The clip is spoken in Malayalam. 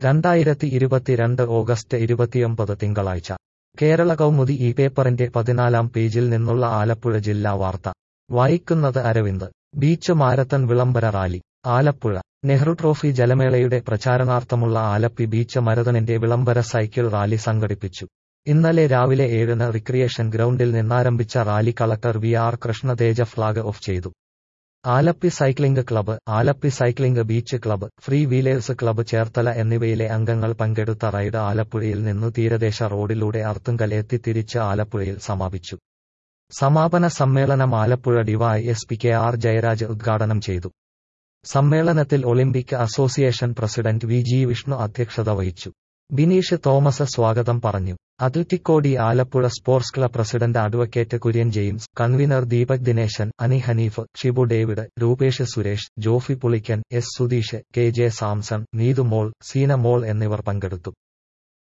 രണ്ടായിരത്തി ഇരുപത്തിരണ്ട് ഓഗസ്റ്റ് ഇരുപത്തിയൊമ്പത് തിങ്കളാഴ്ച കേരള കൗമുദി ഈ പേപ്പറിന്റെ പതിനാലാം പേജിൽ നിന്നുള്ള ആലപ്പുഴ ജില്ലാ വാർത്ത വായിക്കുന്നത് അരവിന്ദ് ബീച്ച് മാരത്തൺ വിളംബര റാലി ആലപ്പുഴ നെഹ്റു ട്രോഫി ജലമേളയുടെ പ്രചാരണാർത്ഥമുള്ള ആലപ്പി ബീച്ച് മരതണിന്റെ വിളംബര സൈക്കിൾ റാലി സംഘടിപ്പിച്ചു ഇന്നലെ രാവിലെ ഏഴിന് റിക്രിയേഷൻ ഗ്രൗണ്ടിൽ നിന്നാരംഭിച്ച rally collector V R Krishnateja flag off ചെയ്തു Alleppey cycling club Alleppey cycling beach club free wheelers club Cherthala എന്നിവയിലെ അംഗങ്ങൾ പങ്കെടുത്ത റൈഡ് ആലപ്പുഴയിൽ നിന്നു തീരദേശ റോഡിലൂടെ അർത്തുങ്കൽ എത്തി തിരിച്ച് ആലപ്പുഴയിൽ സമാപിച്ചു സമാപന സമ്മേളനം Alappuzha DYSP K R Jayaraj ഉദ്ഘാടനം ചെയ്തു സമ്മേളനത്തിൽ Olympic association president V G Vishnu അധ്യക്ഷത വഹിച്ചു ബിനീഷ് തോമസ് സ്വാഗതം പറഞ്ഞു അത്ലറ്റിക്കോടി Alappuzha sports club president advocate Kurian James convener Deepak Dineshan Ani Haneef Shibu David Rupesh Suresh Jofi Pulikkan S Sudheesh K J Samson Neethumol Seenamol എന്നിവർ പങ്കെടുത്തു